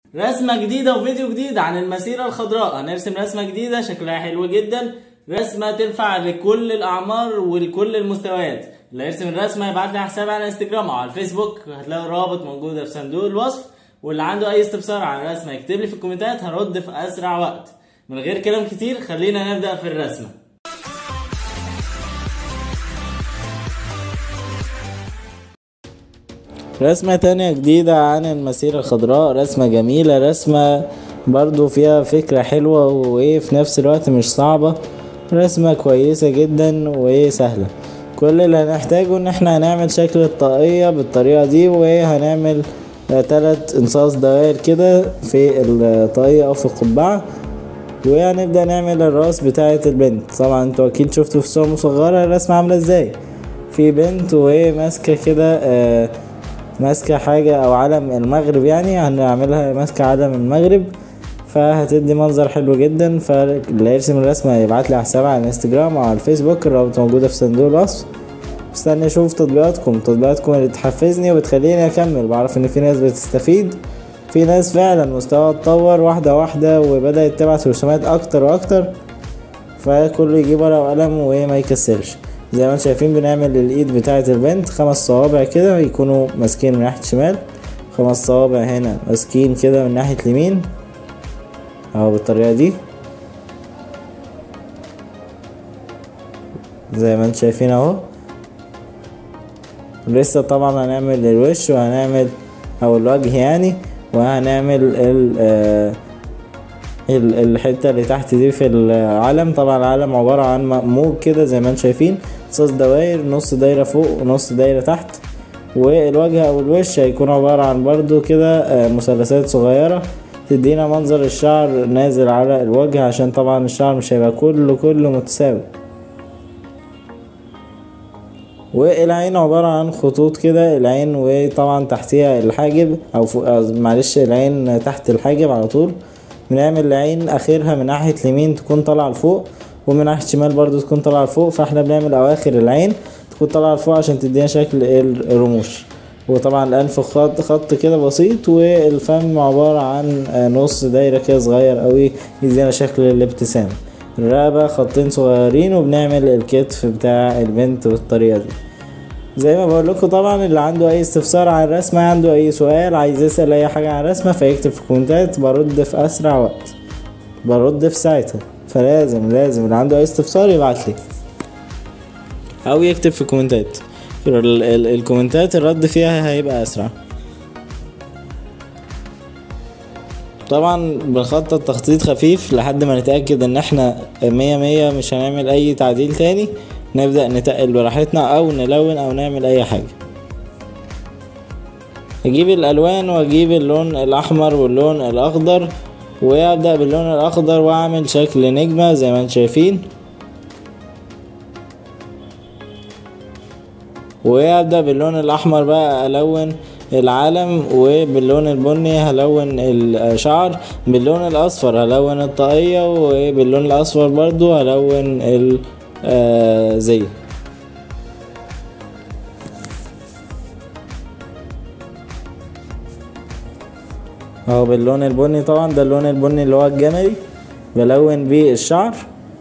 رسمة جديدة وفيديو جديد عن المسيرة الخضراء هنرسم رسمة جديدة شكلها حلو جدا رسمة تنفع لكل الأعمار ولكل المستويات اللي هيرسم الرسمة يبعت لي حسابي على انستجرام أو على الفيسبوك هتلاقي الرابط موجودة في صندوق الوصف واللي عنده أي استفسار عن الرسمة يكتب لي في الكومنتات هرد في أسرع وقت من غير كلام كتير خلينا نبدأ في الرسمة رسمة تانية جديدة عن المسيرة الخضراء رسمة جميلة رسمة برضو فيها فكرة حلوة وفي نفس الوقت مش صعبة رسمة كويسة جدا وسهلة كل اللي هنحتاجه ان احنا هنعمل شكل الطاقية بالطريقة دي وهنعمل تلات انصاص دوائر كده في الطاقية او في القبعة وهنبدأ نعمل الراس بتاعة البنت طبعا انتوا اكيد شفتوا في الصور المصغرة الرسمة عاملة ازاي في بنت وهي ماسكة كده آه ماسكة حاجة أو علم المغرب يعني هنعملها ماسكة علم المغرب فهتدي منظر حلو جدا فاللي يرسم الرسمة يبعت لي حساب على الانستجرام أو على الفيسبوك الرابط موجودة في صندوق الوصف مستني أشوف تطبيقاتكم تطبيقاتكم اللي تحفزني وتخليني أكمل بعرف إن في ناس بتستفيد في ناس فعلا مستواها اتطور واحدة واحدة وبدأت تبعت رسومات أكتر وأكتر فكله يجيب ورقة وقلم وما يكسلش زي ما انتم شايفين بنعمل الايد بتاعة البنت خمس صوابع كده يكونوا ماسكين من ناحية شمال خمس صوابع هنا ماسكين كده من ناحية اليمين اهو بالطريقة دي زي ما انتم شايفين اهو لسه طبعا هنعمل الوش وهنعمل او الوجه يعني وهنعمل ال آه الحته اللي تحت دي في العلم طبعا العلم عباره عن موج كده زي ما انتم شايفين صوص دوائر نص دايره فوق ونص دايره تحت والوجه او الوش هيكون عباره عن برضو كده مثلثات صغيره تدينا منظر الشعر نازل على الوجه عشان طبعا الشعر مش هيبقى كله كله متساوي والعين عبارة عن خطوط كده العين وطبعا تحتيها الحاجب او معلش العين تحت الحاجب على طول بنعمل العين اخرها من ناحية اليمين تكون طالعة لفوق ومن ناحية الشمال برضو تكون طالعة لفوق فاحنا بنعمل اواخر العين تكون طالعة لفوق عشان تدينا شكل الرموش وطبعا الانف خط خط كده بسيط والفم عبارة عن نص دايرة كده صغير قوي يدينا شكل الابتسام الرقبة خطين صغيرين وبنعمل الكتف بتاع البنت بالطريقة دي زي ما بقول لكم طبعا اللي عنده اي استفسار عن الرسمة عنده اي سؤال عايز يسأل اي حاجة عن الرسمة فيكتب في الكومنتات برد في اسرع وقت برد في ساعتها فلازم لازم اللي عنده اي استفسار يبعت لي او يكتب في الكومنتات ال ال الكومنتات الرد فيها هيبقى اسرع طبعا بنخطط تخطيط خفيف لحد ما نتأكد ان احنا مية مية مش هنعمل اي تعديل تاني نبدأ نتقل براحتنا او نلون او نعمل اي حاجة اجيب الالوان واجيب اللون الاحمر واللون الاخضر وابدأ باللون الاخضر واعمل شكل نجمة زي ما انتم شايفين وابدأ باللون الاحمر بقى الون العلم وباللون البني هلون الشعر باللون الاصفر هلون الطاقية وباللون الاصفر برضو هلون الزي اهو باللون البني طبعا ده اللون البني اللي هو الجملي بلون بيه الشعر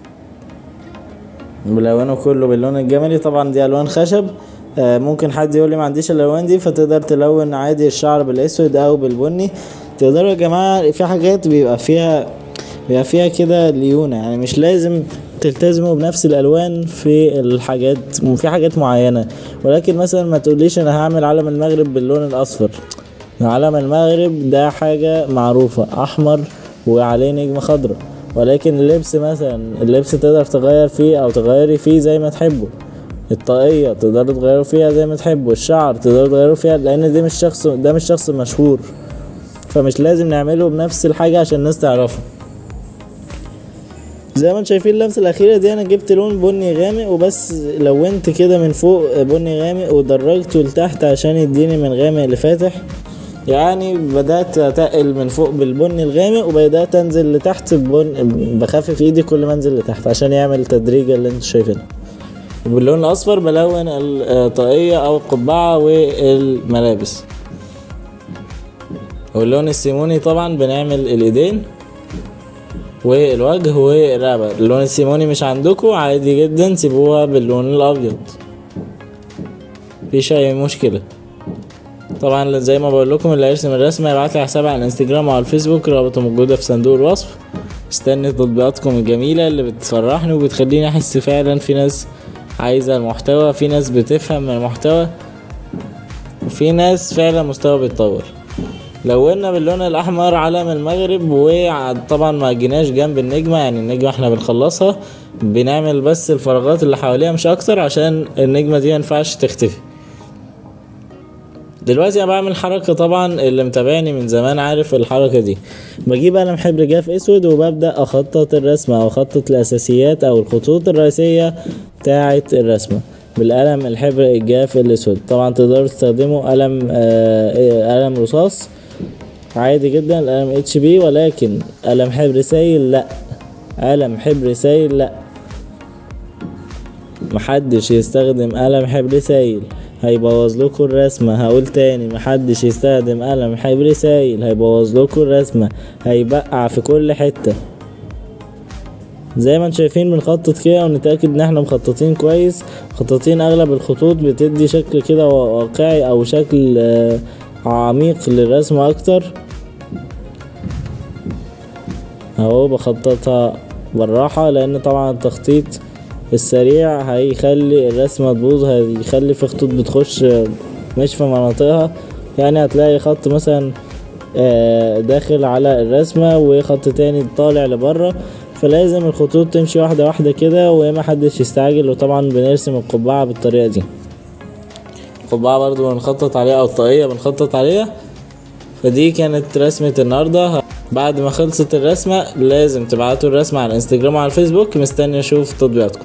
بلونه كله باللون الجملي طبعا دي الوان خشب ممكن حد يقول لي ما عنديش الالوان دي فتقدر تلون عادي الشعر بالاسود او بالبني تقدروا يا جماعه في حاجات بيبقى فيها بيبقى فيها كده ليونه يعني مش لازم تلتزموا بنفس الالوان في الحاجات في حاجات معينه ولكن مثلا ما تقوليش انا هعمل علم المغرب باللون الاصفر علم المغرب ده حاجه معروفه احمر وعليه نجمه خضراء ولكن اللبس مثلا اللبس تقدر تغير فيه او تغيري فيه زي ما تحبوا الطاقية تقدروا تغيروا فيها زي ما تحبوا الشعر تقدروا تغيروا فيها لان دي مش شخص ده مش شخص مشهور فمش لازم نعمله بنفس الحاجة عشان الناس تعرفه زي ما انتم شايفين اللمسة الأخيرة دي أنا جبت لون بني غامق وبس لونت كده من فوق بني غامق ودرجته لتحت عشان يديني من غامق لفاتح يعني بدأت أتقل من فوق بالبني الغامق وبدأت أنزل لتحت ببن... بخفف إيدي كل ما أنزل لتحت عشان يعمل التدريجة اللي انتوا شايفينها وباللون الأصفر بلون الطاقية أو القبعة والملابس واللون السيموني طبعا بنعمل الايدين والوجه والرقبة اللون السيموني مش عندكم عادي جدا سيبوها باللون الابيض مفيش اي مشكلة طبعا زي ما بقول لكم اللي هيرسم الرسمة يبعت لي حسابي على الانستجرام وعلى الفيسبوك رابطه موجودة في صندوق الوصف استني تطبيقاتكم الجميلة اللي بتفرحني وبتخليني احس فعلا في ناس عايزة المحتوى في ناس بتفهم من المحتوى وفي ناس فعلا مستوى بيتطور لونا باللون الاحمر علم المغرب وطبعا ما جيناش جنب النجمة يعني النجمة احنا بنخلصها بنعمل بس الفراغات اللي حواليها مش اكتر عشان النجمة دي مينفعش تختفي دلوقتي انا بعمل حركة طبعا اللي متابعني من زمان عارف الحركة دي بجيب قلم حبر جاف اسود وببدأ اخطط الرسمة او اخطط الاساسيات او الخطوط الرئيسية بتاعة الرسمة بالقلم الحبر الجاف الاسود طبعا تقدروا تستخدموا قلم آه قلم رصاص عادي جدا القلم اتش بي ولكن قلم حبر سايل لا قلم حبر سايل لا محدش يستخدم قلم حبر سايل هيبوظ لكم الرسمة هقول تاني محدش يستخدم قلم حبر سايل هيبوظ لكم الرسمة هيبقع في كل حتة زي ما انتم شايفين بنخطط كده ونتأكد ان احنا مخططين كويس مخططين اغلب الخطوط بتدي شكل كده واقعي او شكل آه عميق للرسمة اكتر اهو بخططها بالراحة لان طبعا التخطيط السريع هيخلي الرسمة تبوظ هيخلي في خطوط بتخش مش في مناطقها يعني هتلاقي خط مثلا داخل على الرسمة وخط تاني طالع لبره فلازم الخطوط تمشي واحدة واحدة كده وما حدش يستعجل وطبعا بنرسم القبعة بالطريقة دي القبعة برضو بنخطط عليها او الطاقية بنخطط عليها فدي كانت رسمة النهاردة بعد ما خلصت الرسمة لازم تبعتوا الرسمة على الانستجرام وعلى الفيسبوك مستني اشوف تطبيقاتكم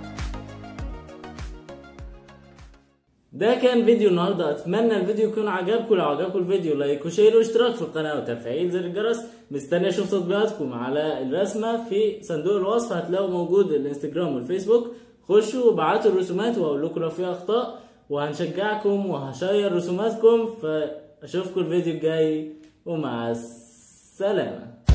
ده كان فيديو النهارده اتمنى الفيديو يكون عجبكم لو عجبكم الفيديو لايك وشير واشتراك في القناه وتفعيل زر الجرس مستني اشوف تطبيقاتكم على الرسمه في صندوق الوصف هتلاقوا موجود الانستجرام والفيسبوك خشوا وابعتوا الرسومات واقول لكم لو في اخطاء وهنشجعكم وهشير رسوماتكم فاشوفكم الفيديو الجاي ومع السلامه